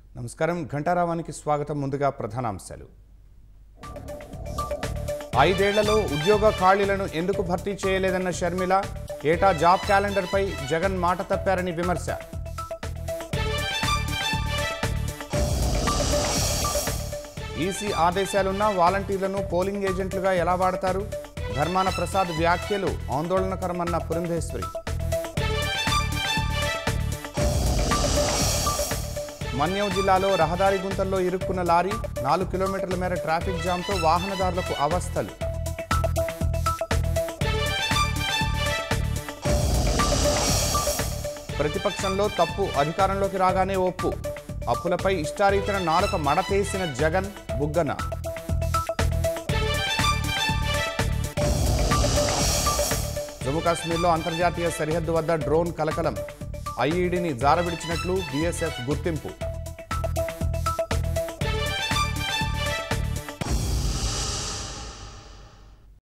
నమస్కారం ఘంటారావానికి స్వాగతం ముందుగా ప్రధానాంశాలు ఐదేళ్లలో ఉద్యోగ ఖాళీలను ఎందుకు భర్తీ చేయలేదన్న షర్మిల ఏటా జాబ్ క్యాలెండర్పై జగన్ మాట తప్పారని విమర్శ ఈసీ ఆదేశాలున్న వాలంటీర్లను పోలింగ్ ఏజెంట్లుగా ఎలా వాడతారు ధర్మాన ప్రసాద్ వ్యాఖ్యలు ఆందోళనకరమన్న పురంధేశ్వరి మన్యం జిల్లాలో రహదారి గుంతల్లో ఇరుక్కున్న లారీ నాలుగు కిలోమీటర్ల మేర ట్రాఫిక్ జామ్తో వాహనదారులకు అవస్థలు ప్రతిపక్షంలో తప్పు అధికారంలోకి రాగానే ఒప్పు అప్పులపై ఇష్టారీతన నాలుక మడతేసిన జగన్ బుగ్గన జమ్మూ కాశ్మీర్లో అంతర్జాతీయ సరిహద్దు వద్ద డ్రోన్ కలకలం ఐఈడీని జారవిడిచినట్లు బీఎస్ఎఫ్ గుర్తింపు